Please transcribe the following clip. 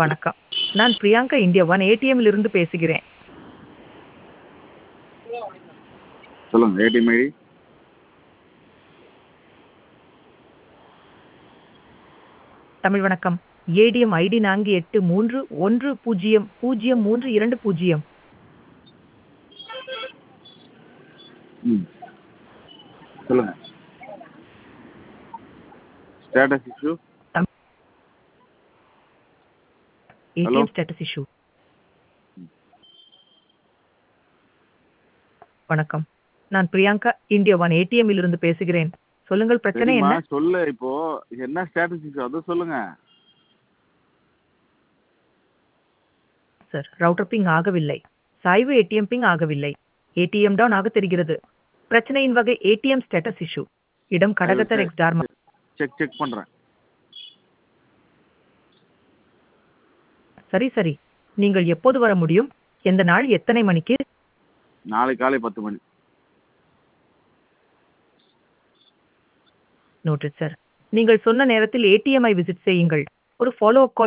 வணக்கம் நான் Priyanka India one ஏடிஎம்மில் இருந்து பேசுகிறேன் சொல்லுங்கள் ஏடிஎம் ஐடி தமிழ் வணக்கம் ஏடிஎம் ஐடி நான்கு எட்டு மூன்று ஒன்று பூஜ்ஜியம் பூஜ்ஜியம் மூன்று இரண்டு பூஜ்ஜியம் ம் சொல்லுங்கள் status issue ATM status issue வணக்கம் நான் பிரியங்கா இந்தியா ஒன் ஏடிஎம்மில் இருந்து பேசுகிறேன் சொல்லுங்கள் பிரச்சனை சரிம்மா என்ன சொல்லு இப்போ என்ன ஸ்டேட்டஸ் இஷ்யூ அதை சொல்லுங்க சார் ரவுட்டர் பிங் ஆகவில்லை சாய்வு ஏடிஎம் பிங் ஆகவில்லை ஏடிஎம் டவுன் ஆக தெரிகிறது பிரச்சனையின் வகை ஏடிஎம் ஸ்டேட்டஸ் இஷ்யூ இடம் கடகத்தர் எக்ஸ் டார்மா செக் செக் பண்ணுறேன் சரி சரி நீங்கள் எப்போது வர முடியும் எந்த நாள் எத்தனை மணிக்கு நாளை காலை பத்து மணி நோட்டட் சார் நீங்கள் சொன்ன நேரத்தில் ஏடிஎம்ஐ விசிட் செய்யுங்கள் ஒரு ஃபாலோ அப் கால்